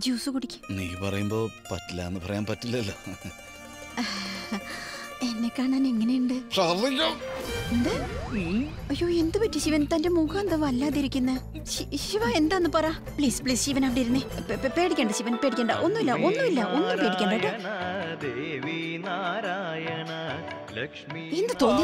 Juice കുടിക്ക് നീ പറയുമ്പോ പറ്റില്ല എന്ന് പറയാൻ പറ്റില്ലല്ലോ എന്നെ കാണാൻ എങ്ങനെയുണ്ട് എന്ത് അയ്യോ എന്ത് പറ്റി ശിവൻ തന്റെ മുഖം എന്താ വല്ലാതിരിക്കുന്നെ ശി- ശിവ എന്താന്ന് പറ പ്ലീസ് പ്ലീസ് ശിവൻ അവിടെ ഇരുന്നേ പേ- പേ- പേടിക്കണ്ട ശിവൻ പേടിക്കണ്ട ഒന്നുമില്ല ഒന്നുമില്ല ഒന്നും പേടിക്കണ്ട കേട്ടോ ദേവി നാരായണ ലക്ഷ്മി എന്ത് തോന്നിയ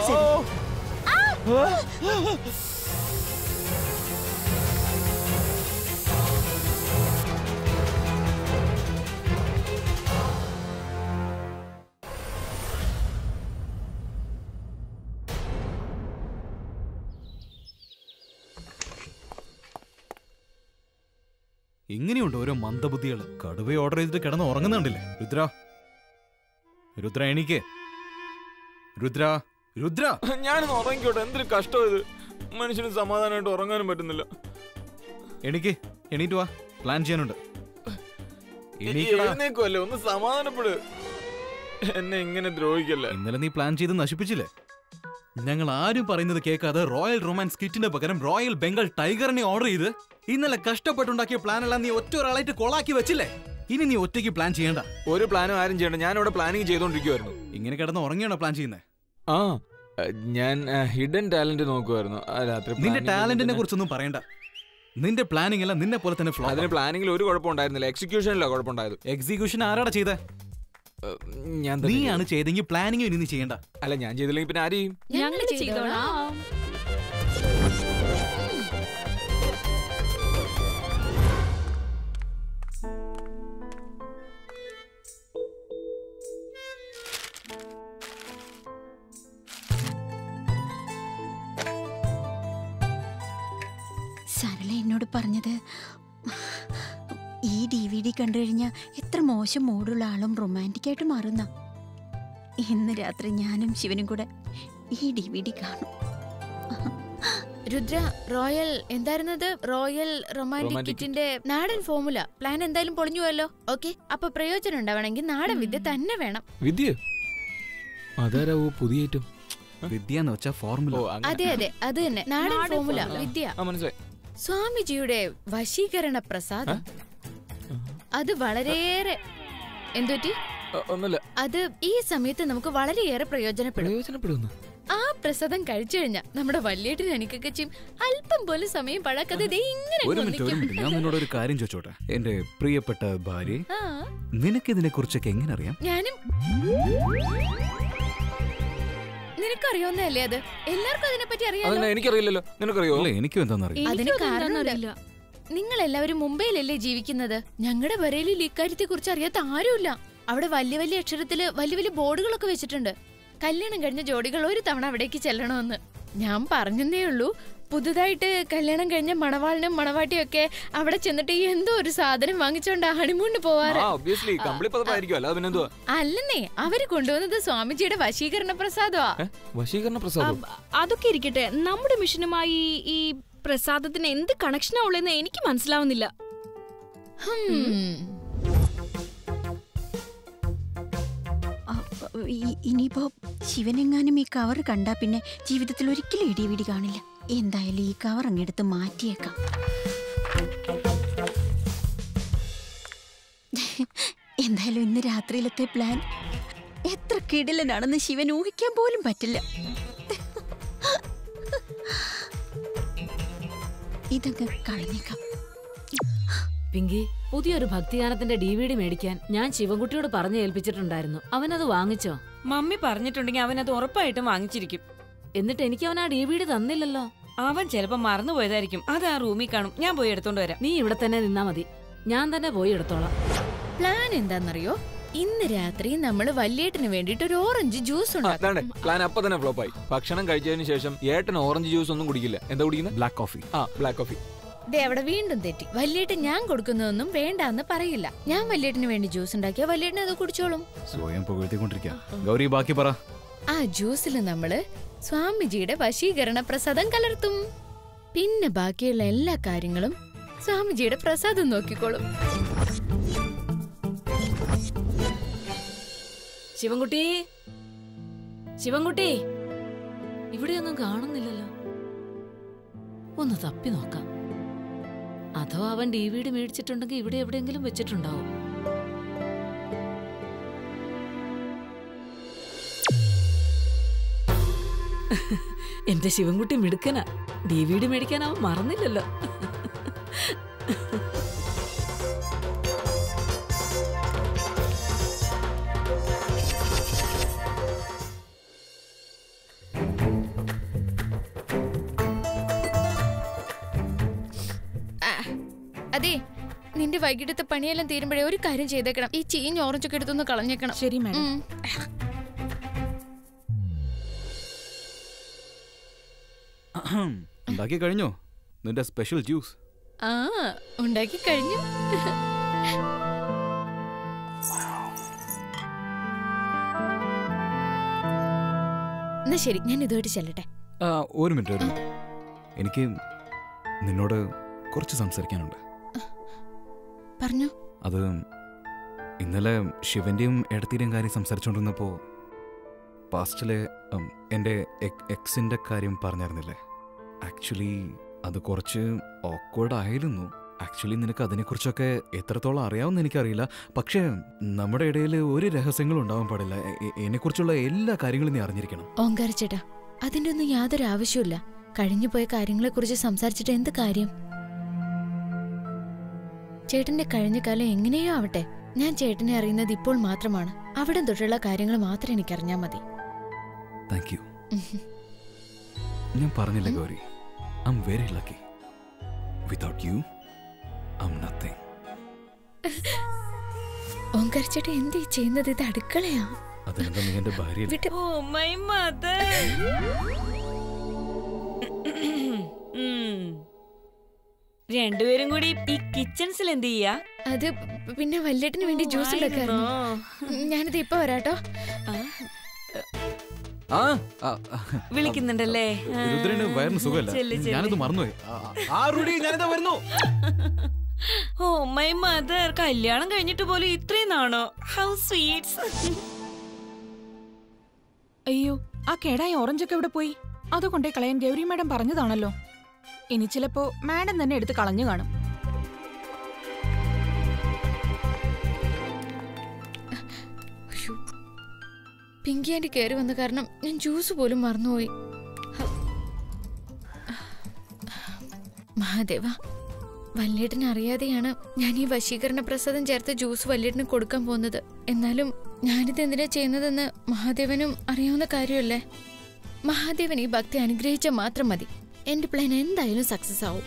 ഇങ്ങനെയുണ്ട് ഓരോ മന്ദബുദ്ധികൾ കടുവ ഓർഡർ ചെയ്തിട്ട് കിടന്ന് ഉറങ്ങുന്നുണ്ടല്ലേ രുദ്ര രുദ്ര എണീക്ക് രുദ്ര രുദ്ര ഞാനൊന്ന് ഉറങ്ങിക്കോട്ടെ എന്തൊരു കഷ്ടം ഇത് മനുഷ്യന് സമാധാനമായിട്ട് ഉറങ്ങാനും പറ്റുന്നില്ല എണീക്ക് എണീറ്റ് വാ പ്ലാൻ ചെയ്യാനുണ്ട് എണീക്കടാ. എഴുന്നേക്കുമല്ലേ ഒന്ന് സമാധാനപ്പെട് എന്നെ ഇങ്ങനെ ദ്രോഹിക്കല്ലേ ഇന്നലെ നീ പ്ലാൻ ചെയ്ത് നശിപ്പിച്ചില്ലേ ഞങ്ങൾ ആരും പറയുന്നത് കേൾക്കാതെ റോയൽ റൊമാൻസ് കിറ്റിന്റെ പകരം റോയൽ ബംഗാൾ ടൈഗറിനെ ഓർഡർ ചെയ്ത് ഇന്നലെ കഷ്ടപ്പെട്ടുണ്ടാക്കിയ പ്ലാൻ എല്ലാം നീ ഒറ്റ ഒരാളായിട്ട് കൊളാക്കി വെച്ചില്ലേ ഇനി നീ ഒറ്റയ്ക്ക് പ്ലാൻ ചെയ്യണ്ട ഒരു പ്ലാനും ആരും ചെയ്യണ്ട ഞാൻ ഇവിടെ പ്ലാനിങ് ചെയ്തോണ്ടിരിക്കുവായിരുന്നു ഇങ്ങനെ കിടന്ന് ഉറങ്ങിയാണോ പ്ലാൻ ചെയ്യുന്നത് ആ അഹ് ഞാൻ ഹിഡൻ ടാലന്റ് നോക്കുമായിരുന്നു ആ, രാത്രി നിന്റെ planning ടാലന്റിനെ ചെയ്തതിന് കുറിച്ചൊന്നും പറയണ്ട നിന്റെ പ്ലാനിങ് എല്ലാം നിന്നെ പോലെ തന്നെ ഫ്ലോ അതിന് പ്ലാനിങ്ങിൽ ഒരു കുഴപ്പമുണ്ടായിരുന്നില്ല എക്സിക്യൂഷനിലാണ് കുഴപ്പമുണ്ടായത് എക്സിക്യൂഷൻ ആരാടാ ചെയ്തേ അഹ് ഞാൻ തന്നെ നീയാണ് ചെയ്തെങ്കിൽ പ്ലാനിങ് ഇനി നീ ചെയ്യണ്ട ചെയ്തു. അല്ല ഞാൻ ചെയ്തില്ലെങ്കിൽ പിന്നെ ആരെയും ഞങ്ങൾ ചെയ്തോളാം സരള എന്നോട് പറഞ്ഞത് ഈ ഡി വി ഡി കണ്ടു കഴിഞ്ഞാൽ എത്ര മോശം മൂടുള്ള ആളും റൊമാൻറ്റിക് ആയിട്ട് മാറുന്ന ഇന്ന് രാത്രി ഞാനും ശിവനും കൂടെ ഈ ഡി വി ഡി കാണും രുദ്ര റോയൽ എന്തായിരുന്നത് റോയൽ റൊമാൻറ്റിക് Romantic കിറ്റിന്റെ നാടൻ ഫോമുല പ്ലാൻ എന്തായാലും പൊളിഞ്ഞു പോയല്ലോ ഓക്കെ അപ്പൊ പ്രയോജനം ഉണ്ടാവണമെങ്കിൽ നാടൻ വിദ്യ തന്നെ വേണം വിദ്യ അതാരാവോ പുതിയ ഐറ്റം വിദ്യ എന്ന് വെച്ചാ ഫോർമുല ഓ അങ്ങനെ അതെ അതെ അത് തന്നെ നാടൻ ഫോമുല formula. വിദ്യ ആ മനസ്സിലായി സ്വാമിജിയുടെ വശീകരണ പ്രസാദം അത് വളരെയേറെ എന്തുപറ്റി അ, ഒന്നുമില്ല അത് ഈ സമയത്ത് നമുക്ക് വളരെയേറെ പ്രയോജനപ്പെടും പ്രയോജനപ്പെടുന്നു ആ പ്രസാദം കഴിച്ചു കഴിഞ്ഞാൽ നമ്മുടെ വല്യേട്ടിന് എനിക്കൊക്കെ ചെയ്യും അല്പം പോലും സമയം പഴക്കാതെ ദേ ഇങ്ങനെ ഒരു മിനിറ്റ് ഒരു ഒന്നിക്കും. മിനിറ്റ് ഞാൻ നിന്നോട് ഒരു കാര്യം ചോദിച്ചോട്ടെ എന്റെ പ്രിയപ്പെട്ട ഭാര്യ ആ നിനക്ക് ഇതിനെ കുറിച്ചൊക്കെ എങ്ങനെ അറിയാം ഞാനും നിനക്കറിയാവുന്നതല്ലേ അത് എല്ലാവർക്കും അതിനെ പറ്റി അറിയാലോ അതന്നെ എനിക്കറിയില്ലല്ലോ നിനക്കറിയോ അല്ല എനിക്കും എന്താണെന്നറിയാം അതിന് കാരണമുണ്ട് നിങ്ങൾ എല്ലാവരും മുംബൈയിലല്ലേ ജീവിക്കുന്നത് ഞങ്ങളുടെ ബറേലിൽ ഇക്കാര്യത്തെ കുറിച്ച് അറിയാത്ത ആരുമില്ല അവിടെ വലിയ വലിയ അക്ഷരത്തില് വലിയ വലിയ ബോർഡുകളൊക്കെ വെച്ചിട്ടുണ്ട് കല്യാണം കഴിഞ്ഞ ജോഡികൾ ഒരു തവണ അവിടേക്ക് ചെല്ലണമെന്ന് ഞാൻ പറഞ്ഞതേ ഉള്ളൂ പുതുതായിട്ട് കല്യാണം കഴിഞ്ഞ മണവാളിനും മണവാട്ടിയും ഒക്കെ അവിടെ ചെന്നിട്ട് എന്തോ ഒരു സാധനം വാങ്ങിച്ചോണ്ട് ഹണിമൂണിന് പോവാറ് ആ ഒബ്വിയസ്ലി കമ്പിളി പദമായിരിക്കും അല്ലാതെ പിന്നെന്തുവാ അല്ലെന്നേ അവര് കൊണ്ടുവന്നത് സ്വാമിജിയുടെ വശീകരണ പ്രസാദമാ ഏ? വശീകരണ പ്രസാദം അതൊക്കെ ഇരിക്കട്ടെ നമ്മുടെ മിഷനുമായി ഈ പ്രസാദത്തിന് എന്ത് കണക്ഷനാ ഉള്ളതെന്ന് എനിക്ക് മനസ്സിലാവുന്നില്ല ഹും. ആ, ഈ- ഇനിയിപ്പോ ശിവനെങ്ങാനും ഈ കവർ കണ്ടാ പിന്നെ ജീവിതത്തിൽ ഒരിക്കലും ഇടി വീടി കാണില്ല എന്തായാലും ഈ കവർ അങ്ങെടുത്ത് മാറ്റിയേക്കാം എന്തായാലും ഇന്ന് രാത്രിയിലത്തെ പ്ലാൻ എത്ര കിടിലനാണെന്ന് ശിവൻ ഊഹിക്കാൻ പോലും പറ്റില്ല ഇതങ്ങ് കളഞ്ഞേക്കാം പിങ്കി പുതിയൊരു ഭക്തിഗാനത്തിന്റെ ഡി വി ഡി മേടിക്കാൻ ഞാൻ ശിവൻകുട്ടിയോട് പറഞ്ഞു ഏൽപ്പിച്ചിട്ടുണ്ടായിരുന്നു അവനത് വാങ്ങിച്ചോ മമ്മി പറഞ്ഞിട്ടുണ്ടെങ്കിൽ അവൻ അത് ഉറപ്പായിട്ടും വാങ്ങിച്ചിരിക്കും എന്നിട്ട് എനിക്ക് അവൻ ആ ഡി വി ഡി തന്നില്ലല്ലോ അവൻ ചിലപ്പോ മറന്നുപോയതായിരിക്കും അത് ആ റൂമിൽ കാണും ഞാൻ പോയി എടുത്തോണ്ട് വരാം നീ ഇവിടെ തന്നെ നിന്നാ മതി ഞാൻ തന്നെ പോയി എടുത്തോളാം പ്ലാൻ എന്താണെന്നറിയോ ഇന്ന് രാത്രി നമ്മൾ വല്യേട്ടിന് വേണ്ടിട്ട് ഒരു ഓറഞ്ച് ജ്യൂസ് ആ, ഉണ്ടാക്കും അതാണ്ട് പ്ലാൻ അപ്പൊ തന്നെ ഫ്ലോപ്പ് ആയി ഭക്ഷണം കഴിച്ചതിന് ശേഷം ഏട്ടൻ ഓറഞ്ച് ജ്യൂസ് ഒന്നും കുടിക്കില്ല എന്താ കുടിക്കുന്നത് ബ്ലാക്ക് കോഫി ആ ബ്ലാക്ക് കോഫി ദേ അവിടെ വീണ്ടും തെറ്റി വല്യേട്ട് ഞാൻ കൊടുക്കുന്നതൊന്നും വേണ്ടാന്ന് പറയില്ല ഞാൻ വല്യേട്ടിന് വേണ്ടി ജ്യൂസ് ഉണ്ടാക്കിയ വല്യേട്ടിന് അത് കുടിച്ചോളും സ്വയം പുകഴ്ത്തിക്കൊണ്ടിരിക്കുക ഗൗരി ബാക്കി പറ ആ ജ്യൂസിൽ നമ്മള് സ്വാമിജിയുടെ വശീകരണ പ്രസാദം കലർത്തും പിന്നെ ബാക്കിയുള്ള എല്ലാ കാര്യങ്ങളും സ്വാമിജിയുടെ പ്രസാദം നോക്കിക്കോളും ശിവൻകുട്ടി ശിവൻകുട്ടി ഇവിടെയൊന്നും കാണുന്നില്ലല്ലോ ഒന്ന് തപ്പി നോക്കാം അഥവാ അവൻ ഡി വി ഡി മേടിച്ചിട്ടുണ്ടെങ്കിൽ ഇവിടെ എവിടെയെങ്കിലും വെച്ചിട്ടുണ്ടാവും എന്റെ ശിവൻകുട്ടി മിടുക്കനാ ഡി വി ഡി മേടിക്കാൻ അവൻ മറന്നില്ലല്ലോ ആ, അതെ നിന്റെ വൈകിട്ടത്തെ പണിയെല്ലാം തീരുമ്പോഴേ ഒരു കാര്യം ചെയ്തേക്കണം ഈ ചീഞ്ഞ ഓറഞ്ചൊക്കെ എടുത്തൊന്ന് കളഞ്ഞേക്കണം ശരി മാഡം ഉം. ഉണ്ടാക്കി കഴിഞ്ഞോ നിന്റെ സ്പെഷ്യൽ ജ്യൂസ് ആ ഉണ്ടാക്കി കഴിഞ്ഞു എന്നാ ശരി ഞാൻ ഇതുമായിട്ട് ചെല്ലട്ടെ ആ, ഒരു മിനിറ്റ് ഒരു മിനിറ്റ് എനിക്ക് നിന്നോട് കുറച്ച് സംസാരിക്കാനുണ്ട് പറഞ്ഞു അത് ഇന്നലെ ശിവന്റെയും എടത്തിയുടെയും കാര്യം സംസാരിച്ചുകൊണ്ടിരുന്നപ്പോൾ പാസ്റ്റിലെ ഉം, എൻ്റെ എക്- എക്സിന്റെ കാര്യം പറഞ്ഞായിരുന്നില്ലേ ആക്ച്വലി അത് കുറച്ച് ഓക്വേർഡ് ആയിരുന്നു ആക്ച്വലി നിനക്ക് അതിനെക്കുറിച്ചൊക്കെ എത്രത്തോളം അറിയാമെന്ന് എനിക്കറിയില്ല പക്ഷേ നമ്മുടെ ഇടയിൽ ഒരു രഹസ്യങ്ങളും ഉണ്ടാവാൻ പാടില്ല എ- എ- എന്നെക്കുറിച്ചുള്ള എല്ലാ കാര്യങ്ങളും നീ അറിഞ്ഞിരിക്കണം ഓങ്കാര ചേട്ടാ അതിന്റെ ഒന്നും യാതൊരു ആവശ്യമില്ല കഴിഞ്ഞു പോയ കാര്യങ്ങളെ കുറിച്ച് സംസാരിച്ചിട്ട് എന്ത് കാര്യം ചേട്ടന്റെ കഴിഞ്ഞ കാലം എങ്ങനെയോ ആവട്ടെ ഞാൻ ചേട്ടനെ അറിയുന്നത് ഇപ്പോൾ മാത്രമാണ് അവിടെ തൊട്ടുള്ള കാര്യങ്ങൾ മാത്രം എനിക്കറിഞ്ഞാൽ മതി താങ്ക് യു ഞാൻ പറഞ്ഞില്ല Gauri I am very lucky without you I am nothing Omkara ചേട്ടാ എന്തീ ചെയ്യുന്നത് ഇത് അടുക്കളയാ അതിനെന്താ നീ എൻ്റെ ഭാര്യ വിട്ട് ഓ മൈ മദർ രണ്ടുപേരും കൂടി ഈ കിച്ചൺസിൽ എന്ത് ചെയ്യാ അത് പ് പിന്നെ വല്യേട്ടിന് വേണ്ടി ജ്യൂസ് ഉണ്ടാക്കായിരുന്നു ഞാനിത് ഇപ്പൊ വരാട്ടോ ആ ആ, ആ. വിളിക്കുന്നുണ്ടല്ലേ ആ. രുദ്രന് വയറിന് സുഖമല്ല ചെല്ല്, ചെല്ല്. ഞാനത് മറന്നുപോയി ആ, ആ റുഡി ഞാനിതാ വരുന്നു ഓ മൈ മദർ കല്യാണം കഴിഞ്ഞിട്ട് പോലും ഇത്രയും നാണോ ഹൗ സ്വീറ്റ്സ് അയ്യോ ആ കേടായ ഓറഞ്ചൊക്കെ എവിടെ പോയി അത് കൊണ്ടേ കളയാൻ ഗൗരി മാഡം പറഞ്ഞതാണല്ലോ ഇനി ചിലപ്പോ മാഡം തന്നെ എടുത്ത് കളഞ്ഞു കാണും അയ്യോ. പിങ്കി ആന്റി കയറി വന്ന കാരണം ഞാൻ ജ്യൂസ് പോലും മറന്നുപോയി ഹ. മഹാദേവ വല്യേട്ടന് അറിയാതെയാണ് ഞാൻ ഈ വശീകരണ പ്രസാദം ചേർത്ത് ജ്യൂസ് വല്യേട്ടന് കൊടുക്കാൻ പോകുന്നത് എന്നാലും ഞാനിത് എന്തിനാ ചെയ്യുന്നതെന്ന് മഹാദേവനും അറിയാവുന്ന കാര്യമല്ലേ മഹാദേവൻ ഈ ഭക്തി അനുഗ്രഹിച്ചാൽ മാത്രം മതി എന്റെ പ്ലാൻ എന്തായാലും സക്സസ് ആവും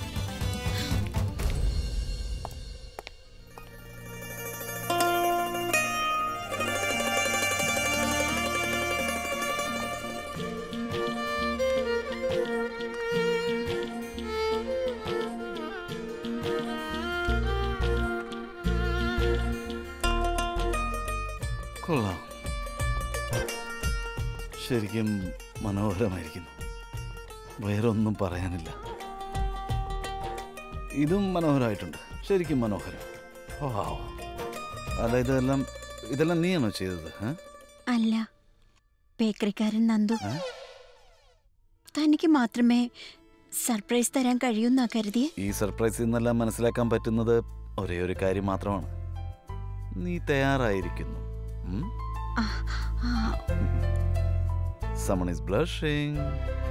കൊള്ളാം ശരിക്കും മനോഹരമായിരിക്കുന്നു വേറൊന്നും പറയാനില്ല ഇതും മനോഹരമായിട്ടുണ്ട് ശരിക്കും മനോഹരം ഓ അല്ല ഇതെല്ലാം ഇതെല്ലാം നീയാണോ ചെയ്തത് ഏ? അല്ല ബേക്കറിക്കാരൻ നന്ദു ഏ? തനിക്ക് മാത്രമേ സർപ്രൈസ് തരാൻ കഴിയൂന്നാ കരുതിയെ ഈ സർപ്രൈസിൽ നിന്നെല്ലാം മനസ്സിലാക്കാൻ പറ്റുന്നത് ഒരേ ഒരു കാര്യം മാത്രമാണ് നീ തയ്യാറായിരിക്കുന്നു ആ, ആ, സമൺ ഈസ് ബ്ലഷിംഗ്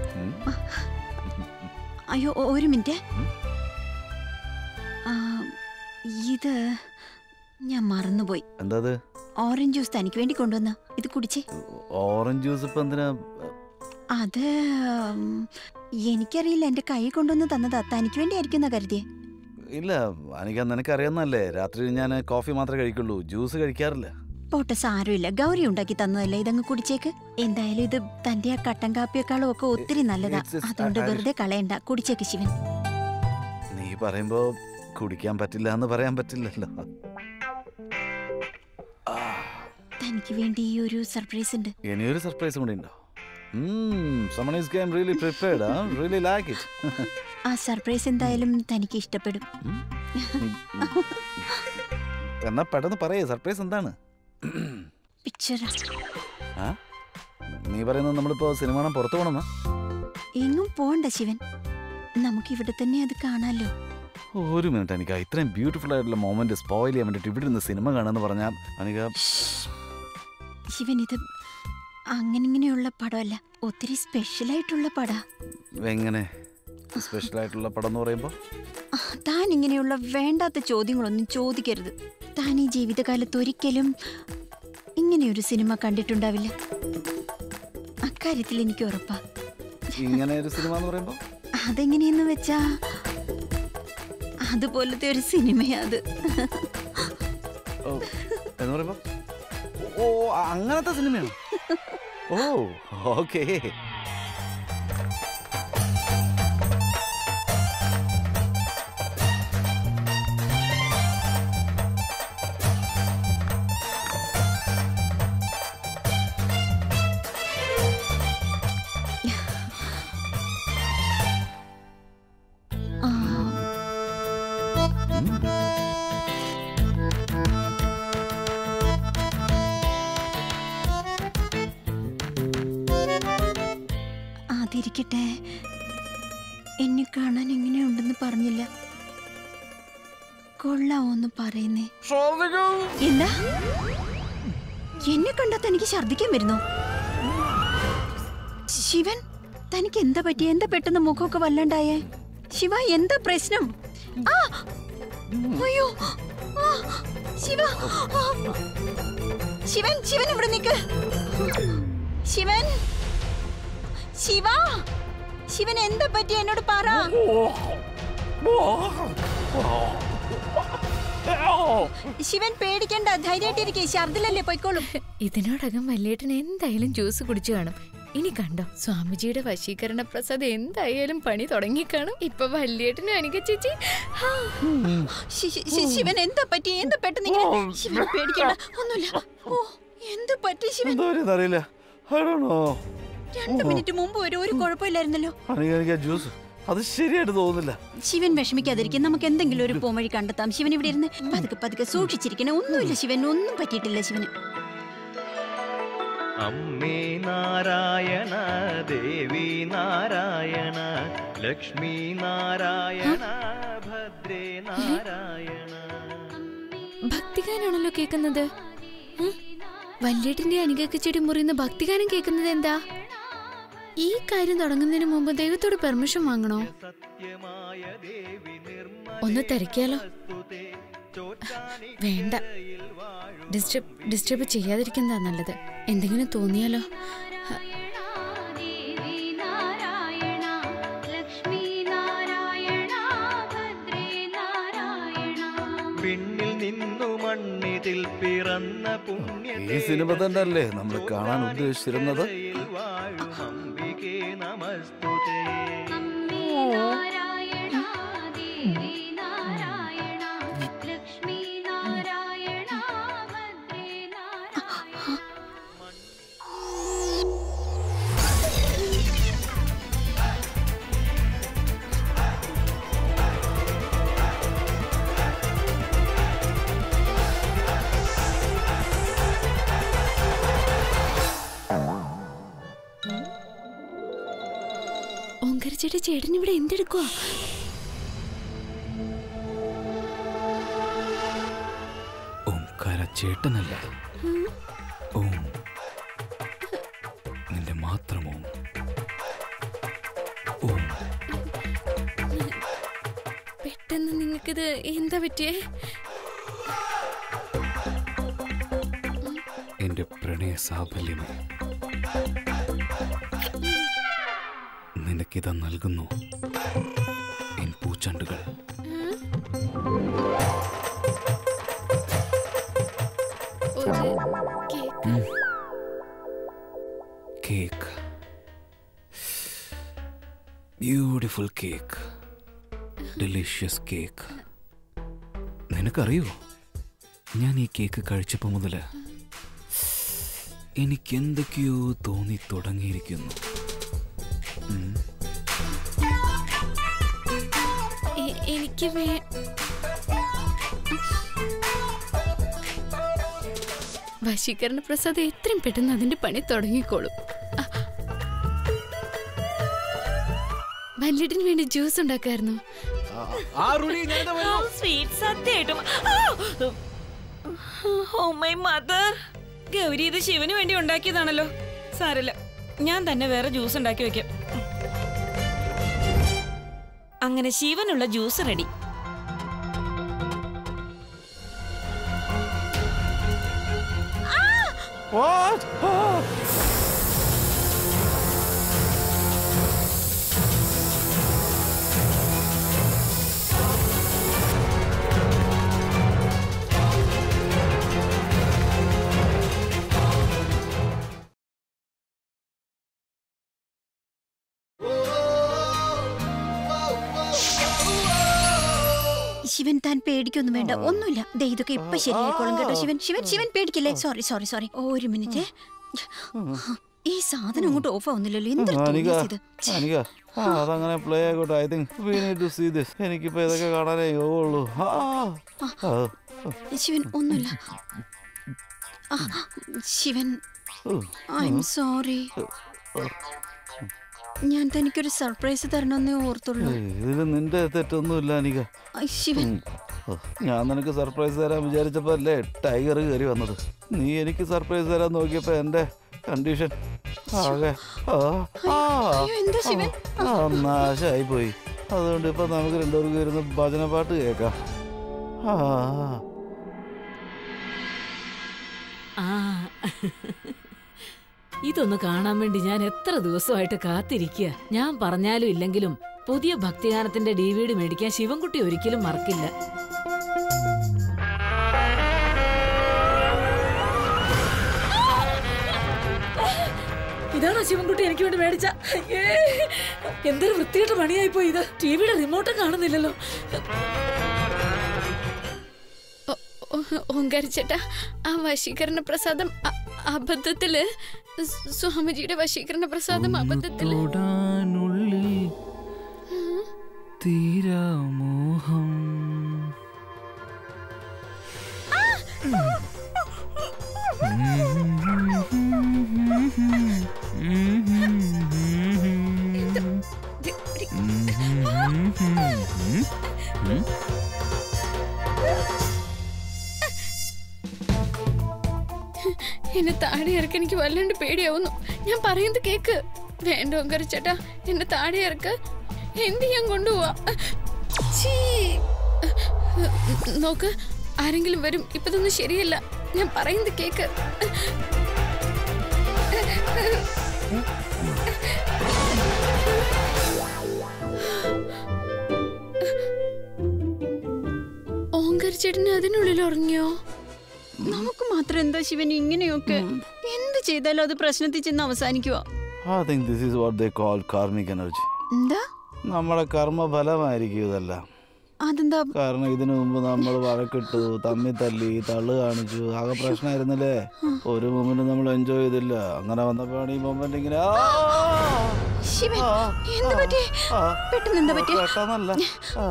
അയ്യോ ഒ- ഒരു മിനിറ്റ് ഉം? ആ, ഇത് ഞാൻ മറന്നുപോയി എന്താ അത് ഓറഞ്ച് ജ്യൂസ് തനിക്ക് വേണ്ടി കൊണ്ടുവന്ന ഇത് കുടിച്ചേ ഓറഞ്ച് ജ്യൂസ് ഇപ്പൊ എന്തിനാ അത് ഉം, എനിക്കറിയില്ല എന്റെ കൈ കൊണ്ടുവന്ന് തന്നതാ തനിക്ക് വേണ്ടി ആയിരിക്കുന്ന കരുതിയെ ഇല്ല എനിക്ക് നിനക്കറിയാവുന്നല്ലേ രാത്രി ഞാൻ കോഫി മാത്രമേ കഴിക്കുള്ളൂ ജ്യൂസ് കഴിക്കാറില്ല പോട്ടെ സാരമില്ല ഗൗരി ഉണ്ടാക്കി തന്നതല്ലേ ഇതങ്ങ് കുടിച്ചേക്ക് എന്തായാലും ഇത് തന്റെ ആ കട്ടൻ കാപ്പിയേക്കാളും ഒക്കെ ഒത്തിരി നല്ലതാ It's- it's- അതുകൊണ്ട് I- I- വെറുതെ കളയണ്ട കുടിച്ചേക്ക് ശിവൻ നീ പറയുമ്പോ കുടിക്കാൻ പറ്റില്ല എന്ന് പറയാൻ പറ്റില്ലല്ലോ തനിക്ക് വേണ്ടി ഈ ഒരു സർപ്രൈസ് ഉണ്ട് ഇനിയൊരു സർപ്രൈസ് കൂടി ഉണ്ടോ someone is game really prepared really like it ആ സർപ്രൈസ് എന്തായാലും തനിക്ക് ഇഷ്ടപ്പെടും എന്നാ പെട്ടെന്ന് പറയേ സർപ്രൈസ് എന്താണ് പിക്ചറാ ആ നീ പറയുന്നത് നമ്മളിപ്പോ സിനിമ കാണാൻ പുറത്തു പോകണമെന്നാ എങ്ങും പോണ്ട ശിവൻ നമുക്ക് ഇവിടെ തന്നെ അത് കാണാലോ ഒരു മിനിറ്റ് അനിക ഇത്രയും ബ്യൂട്ടിഫുൾ ആയിട്ടുള്ള മൊമെന്റ് സ്പോയിൽ ചെയ്യാൻ വേണ്ടിയിട്ട് ഇവിടെ നിന്ന് സിനിമ കാണാന്ന് പറഞ്ഞാൽ അനിക ശിവൻ ഇത് അങ്ങനെ ഇങ്ങനെയുള്ള പടമല്ല ഒത്തിരി സ്പെഷ്യൽ ആയിട്ടുള്ള പടാ എങ്ങനെ സ്പെഷ്യൽ ആയിട്ടുള്ള പടം എന്ന് പറയുമ്പോൾ ആ, താൻ ഇങ്ങനെയുള്ള വേണ്ടാത്ത ചോദ്യങ്ങളൊന്നും ചോദിക്കരുത് താൻ ഈ ജീവിതകാലത്ത് ഒരിക്കലും ഇങ്ങനെയൊരു സിനിമ കണ്ടിട്ടുണ്ടാവില്ല അക്കാര്യത്തിൽ എനിക്ക് ഉറപ്പാ ഇങ്ങനെ ഒരു സിനിമ എന്ന് പറയുമ്പോൾ അതെങ്ങനെയെന്ന് വെച്ചാ അതുപോലത്തെ ഒരു സിനിമയാ അത് ഓ എന്ന് പറയുമ്പോൾ ഓ അങ്ങനത്തെ സിനിമയാണ് ഓ ഓക്കേ ആ, അതിരിക്കട്ടെ എന്നെ കാണാൻ എങ്ങനെയുണ്ടെന്ന് പറഞ്ഞില്ല കൊള്ളാവോന്ന് പറയുന്നേ എന്താ എന്നെ കണ്ടാ തനിക്ക് ഛർദിക്കാൻ വരുന്നു ശിവൻ തനിക്ക് എന്താ പറ്റി എന്താ പെട്ടെന്ന് മുഖമൊക്കെ വല്ലണ്ടായേ ശിവ എന്താ പ്രശ്നം ആ അയ്യോ ആ, ശിവ ആ. ശിവൻ ശിവൻ ഇവിടെ നിക്ക് ശിവൻ ശിവ ശിവൻ എന്താ പറ്റി എന്നോട് പറ ശിവൻ പേടിക്കണ്ട ധൈര്യമായിട്ടിരിക്കേ ഛർദിലല്ലേ പൊയ്ക്കോളും ഇതിനോടകം വല്യേട്ടൻ എന്തായാലും ജ്യൂസ് കുടിച്ചു കാണും ഇനി കണ്ടോ സ്വാമിജിയുടെ വശീകരണ പ്രസാദ് എന്തായാലും പണി തുടങ്ങിക്കാണും ഇപ്പൊ വല്യേട്ടനും അനിക ചേച്ചി ഹാ. ശി- ശി- ശി- ശിവൻ എന്താ പറ്റി എന്താ പെട്ടെന്ന് ഇങ്ങനെ ശിവൻ പേടിക്കണ്ട ഒന്നുമില്ല ഓ എന്ത് പറ്റി ശിവൻ എന്താ പറയുക അറിയില്ല I don't know. രണ്ട് മിനിറ്റ് മുമ്പ് ഒരു ഒരു കുഴപ്പമില്ലായിരുന്നല്ലോ അനിക എനിക്ക് ജ്യൂസ് അത് ശരിയായിട്ട് തോന്നുന്നില്ല ശിവൻ വിഷമിക്കാതിരിക്കും നമുക്ക് എന്തെങ്കിലും ഒരു പോംവഴി കണ്ടെത്താം ശിവൻ ഇവിടെ ഇരുന്ന് പതുക്കെ പതുക്കെ സൂക്ഷിച്ചിരിക്കണേ ഒന്നുമില്ല ശിവൻ ഒന്നും പറ്റിയിട്ടില്ല ശിവന് അമ്മേ നാരായണ ദേവി നാരായണ ലക്ഷ്മി നാരായണ ഭദ്രേ നാരായണ ഭക്തിഗാനാണല്ലോ കേൾക്കുന്നത് ഉം? വല്യേട്ടന്റെ അനികക്ക് ചെടി മുറിയുന്ന ഭക്തിഗാനം കേൾക്കുന്നത് എന്താ ഈ കാര്യം തുടങ്ങുന്നതിന് മുമ്പ് ദൈവത്തോട് പെർമിഷൻ വാങ്ങണോ ഒന്ന് തിരക്കിയാലോ വേണ്ട ഡിസ്റ്റർബ് ഡിസ്റ്റർബ് ചെയ്യാതിരിക്കുന്നതാ നല്ലത് എന്തെങ്കിലും തോന്നിയാലോ ഹ, പിന്നിൽ നിന്നു മണ്ണിതിൽ പിറന്ന പുണ്യ ഈ സിനിമ തന്നെ അല്ലേ നമ്മൾ കാണാൻ ഉദ്ദേശിച്ചിരുന്നത് വാഴും അംബികേ നമസ്തുതേ ഓങ്കരച്ചേട്ട ചേട്ടൻ ഇവിടെ എന്തെടുക്കുവാ ഓംകാര ചേട്ടനല്ല ഓം നിന്റെ മാത്രം ഓം ഓം പെട്ടെന്ന് നിങ്ങൾക്കിത് എന്താ പറ്റിയേ എന്റെ പ്രണയ സാഫല്യമേ നിനക്കിതാ നൽകുന്നു എൻ പൂച്ചണ്ടുകൾ ഒരു cake cake beautiful cake delicious cake നിനക്കറിയോ ഞാൻ ഈ കേക്ക് കഴിച്ചപ്പോൾ മുതൽ എനിക്ക് എന്തൊക്കെയോ തോന്നി തുടങ്ങിയിരിക്കുന്നു ഉം. എ- എനിക്ക് വേ വശീകരണ പ്രസാദ് എത്രയും പെട്ടെന്ന് അതിന്റെ പണി തുടങ്ങിക്കോളും ആ. വല്യേട്ടന് വേണ്ടി ജ്യൂസ് ഉണ്ടാക്കായിരുന്നു ആ ആ റുളി ഞാനിതാ വരുന്നു. സ്വീറ്റ് സത്യമായിട്ടും ഓ മൈ മദർ ഗൗരി ഇത് ശിവന് വേണ്ടി ഉണ്ടാക്കിയതാണല്ലോ സാരല്ല ഞാൻ തന്നെ വേറെ ജ്യൂസ് ഉണ്ടാക്കി വെക്കാം അങ്ങനെ ശിവനുള്ള juice ready What? Ah! Shivan താൻ പേടിക്കൊന്നും വേണ്ട ഒന്നുമില്ല ദേ ഇതൊക്കെ ഇപ്പൊ ശരിയായിക്കോളും കേട്ടോ ശിവൻ ശിവൻ ശിവൻ പേടിക്കില്ലേ സോറി സോറി സോറി ഒരു മിനിറ്റ് ഈ സാധനം അങ്ങോട്ട് ഓഫ് ആവുന്നില്ലല്ലോ എന്തൊരു അനിക തോന്നിയാ ഇത് അനിക ആ അതങ്ങനെ പ്ലേ ആയിക്കോട്ടെ I think we need to see this എനിക്കിപ്പോ ഇതൊക്കെ കാണാനേ യോഗമുള്ളൂ ആ, ആ, ശിവൻ ഒന്നുമില്ല ആ, ശിവൻ ഐ എം സോറി ഞാൻ തനിക്കൊരു സർപ്രൈസ് തരണമെന്നേ ഓർത്തുള്ളൂ ഇതിൽ നിന്റെ തെറ്റൊന്നുമില്ല അനിക ഐ, ശിവൻ ഉം. ഓ, ഞാൻ നിനക്ക് സർപ്രൈസ് തരാൻ വിചാരിച്ചപ്പോ അല്ലേ ടൈഗർ കയറി വന്നത് നീ എനിക്ക് സർപ്രൈസ് തരാൻ നോക്കിയപ്പോ എന്റെ കണ്ടീഷൻ ആകെ ആ, ആ, അയ്യോ, എന്താ ശിവൻ? ആ, നാശായി പോയി അതുകൊണ്ട് ഇപ്പൊ നമുക്ക് രണ്ടുപേർക്ക് ഇരുന്ന് ഭജന പാട്ട് കേൾക്കാം ആ ആ ഇതൊന്ന് കാണാൻ വേണ്ടി ഞാൻ എത്ര ദിവസമായിട്ട് കാത്തിരിക്കുക ഞാൻ പറഞ്ഞാലും ഇല്ലെങ്കിലും പുതിയ ഭക്തിഗാനത്തിന്റെ ഡി വി ഡി മേടിക്കാൻ ശിവൻകുട്ടി ഒരിക്കലും മറക്കില്ല ഇതാണോ ശിവൻകുട്ടി എനിക്ക് വേണ്ടി മേടിച്ച അയ്യേ. എന്തൊരു വൃത്തിയായിട്ട് പണിയായി പോയി ഇത് ടിവിയുടെ റിമോട്ട് കാണുന്നില്ലല്ലോ ഓങ്കാരിച്ചേട്ടാ ആ വശീകരണ പ്രസാദം അ- അബദ്ധത്തില് സ് സ്വാമിജിയുടെ വശീകരണ പ്രസാദം അബദ്ധത്തില് തൊടാനുള്ളിൽ തീരാമോഹം എന്നെ താഴെ ഇറക്കാൻ എനിക്ക് വല്ലാണ്ട് പേടിയാവുന്നു ഞാൻ പറയുന്നത് കേക്ക് വേണ്ട ഓങ്കാരിച്ചേട്ടാ എന്നെ താഴെ ഇറക്ക് എന്ത് ഞാൻ കൊണ്ടുപോവാ ഛീ. നോക്ക് ആരെങ്കിലും വരും ഇപ്പതൊന്നും ശരിയല്ല ഞാൻ പറയുന്നത് കേക്ക് ഓങ്കാരിച്ചേട്ടന് അതിനുള്ളിൽ ഉറങ്ങിയോ നമുക്ക് മാത്രം എന്താ ശിവൻ ഇങ്ങനെയൊക്കെ എന്ത് ചെയ്താലും അത് പ്രശ്നത്തിൽ ചെന്ന് അവസാനിക്കുക I think this is what they call karmic energy എന്താ നമ്മുടെ കർമ്മഫലമായിരിക്കും ഇതെല്ലാം അതെന്താ കാരണം ഇതിനു മുമ്പ് നമ്മൾ വഴക്കിട്ടു തമ്മി തല്ലി തള്ളു കാണിച്ചു ആകെ പ്രശ്നമായിരുന്നില്ലേ ഒരു മൊമെന്റ് നമ്മൾ എൻജോയ് ചെയ്തില്ല അങ്ങനെ വന്നപ്പോഴാണ് ഈ മൊമെന്റ് ഇങ്ങനെ ആ! ശിവൻ ആ, എന്ത് പറ്റി ആ, പെട്ടെന്ന് എന്താ പറ്റി പെട്ടെന്നല്ല ആ,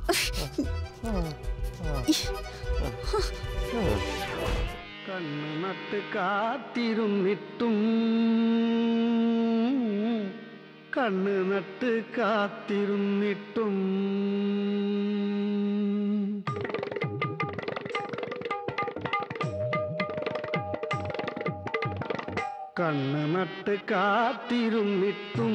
കണ്ണു നട്ട് കാത്തിരുന്നിട്ടും കണ്ണ് നട്ട് കാത്തിരുന്നിട്ടും കണ്ണ് നട്ട് കാത്തിരുന്നിട്ടും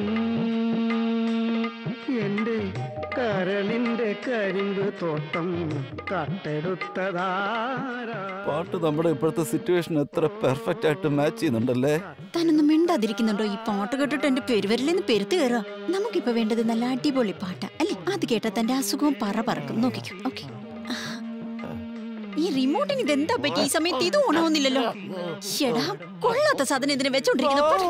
എന്റെ കരളിന്റെ കരിമ്പ് തോട്ടം കട്ടെടുത്തതാരാ പാട്ട് നമ്മുടെ ഇപ്പോഴത്തെ സിറ്റുവേഷൻ എത്ര പെർഫെക്റ്റ് ആയിട്ട് മാച്ച് ചെയ്യുന്നുണ്ടല്ലേ താനൊന്നും മിണ്ടാതിരിക്കുന്നുണ്ടോ ഈ പാട്ട് കേട്ടിട്ട് എന്റെ പെരുവരിലെന്ന് പെരുത്ത് കയറാ നമുക്കിപ്പോ വേണ്ടത് നല്ല അടിപൊളി പാട്ടാ അല്ലേ അത് കേട്ടാ തന്റെ അസുഖവും പറ പറക്കും നോക്കിക്കോ ഓക്കെ ഈ റിമോട്ടിന് ഇതെന്താ പറ്റി ഈ സമയത്ത് ഇത് ഓണാവുന്നില്ലല്ലോ ഷെടാ കൊള്ളാത്ത സാധനം ഇതിനെ വെച്ചോണ്ടിരിക്കുന്ന പോട്ടെ.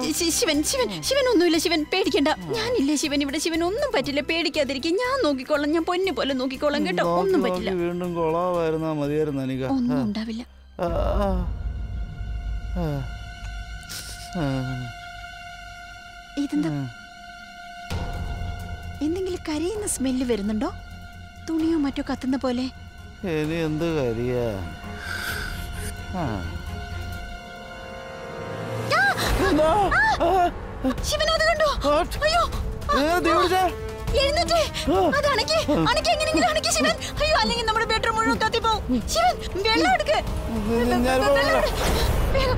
ശി- ശി- ശിവൻ ശിവൻ ശിവൻ ഒന്നുമില്ല ശിവൻ പേടിക്കണ്ട ഞാനില്ലേ ശിവൻ ഇവിടെ ശിവൻ ഒന്നും പറ്റില്ല പേടിക്കാതിരിക്കും ഞാൻ നോക്കിക്കോളാം ഞാൻ പൊന്നു പോലെ നോക്കിക്കോളാം കേട്ടോ നോക്കി ഒന്നും നോക്കി പറ്റില്ല വീണ്ടും കൊളാവായിരുന്നാ മതിയായിരുന്നു എനിക്ക് ഒന്നും ഉണ്ടാവില്ല ആ, ആ, ആ, ആ. ഇതെന്താ എന്തെങ്കിലും കരയുന്ന സ്മെല്ല് വരുന്നുണ്ടോ തുണിയോ മറ്റോ കത്തുന്ന പോലെ ഇനി എന്ത് കരിയാ ആ. എന്താ? ആ, ശിവൻ അത് കണ്ടോ What? അയ്യോ ഏ, ദേ പിടിച്ചേ. എഴുന്നേറ്റേ അത് അണക്കി അണക്കി എങ്ങനെയെങ്കിലും അണക്കി ശിവൻ അയ്യോ അല്ലെങ്കിൽ നമ്മുടെ ബെഡ്റൂം മുഴുവൻ കത്തിപ്പോവും ശിവൻ വെള്ളം എടുക്ക് ഞാൻ- ഞാനിപ്പോ വെള്ളം വരാം. എടുക്ക്. വേഗം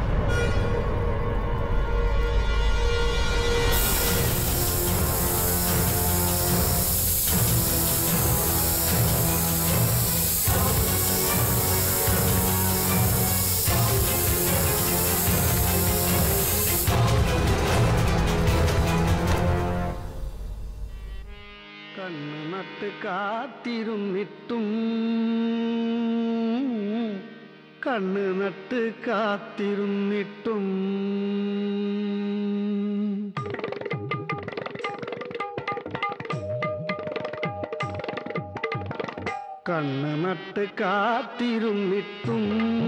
കണ്ണു നട്ട് കാത്തിരുന്നിട്ടും കണ്ണു നട്ട് കാത്തിരുന്നിട്ടും കണ്ണു നട്ട് കാത്തിരുന്നിട്ടും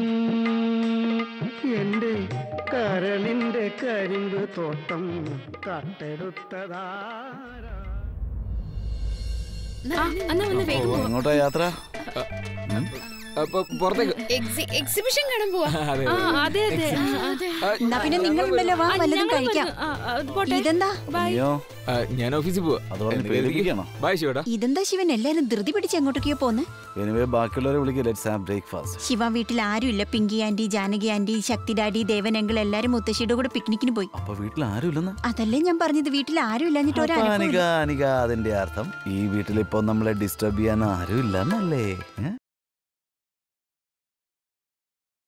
എൻ്റെ കരളിൻ്റെ കരിമ്പ് തോട്ടം കട്ടെടുത്തതാരാ ആ, എന്നാ വന്ന് വേഗം ഓ, പോ. എങ്ങോട്ടാ യാത്ര അപ്പൊ പുറത്തേക്ക് എക്സിബിഷൻ കാണാൻ പോവാ അതെ ആ അതെ അതെ ആ, അതെ ആ, എന്നാ പിന്നെ നിങ്ങളുണ്ടല്ലോ വാ ആ, വല്ലതും ഞങ്ങൾ കഴിക്കാം വരുന്നു. ആ, ആ, അത് പോട്ടെ ഇതെന്താ അയ്യോ ആ, ഞാൻ ഓഫീസിൽ പോവാ അത് പറഞ്ഞ് എന്തെങ്കിലും ഇരിക്ക്. പേടിപ്പിക്കണോ? ബൈ ശിവടാ ഇതെന്താ ശിവൻ എല്ലാരും ധൃതി പിടിച്ച് എങ്ങോട്ടൊക്കെയോ പോന്ന് എനിവേ ബാക്കിയുള്ളവരെ വിളിക്കുക ലെറ്റ്സ് ഹാവ് ബ്രേക്ക്ഫാസ്റ്റ് ശിവ വീട്ടിൽ ആരുമില്ല Pinky aunty Janaki aunty Shakti daddy Devan uncle എല്ലാരും മുത്തശ്ശിയുടെ കൂടെ പിക്നിക്കിന് പോയി അപ്പൊ വീട്ടിൽ ആരുമില്ലെന്ന് അതല്ലേ ഞാൻ പറഞ്ഞത് വീട്ടിൽ ആരും ഇല്ലാഞ്ഞിട്ട് ഒരു അപ്പൊ അനക്കവും അനിക ഇല്ല. അനിക അതിന്റെ അർത്ഥം ഈ വീട്ടിൽ ഇപ്പൊ നമ്മളെ ഡിസ്റ്റർബ് ചെയ്യാൻ ആരും ഇല്ലെന്നല്ലേ ഏ?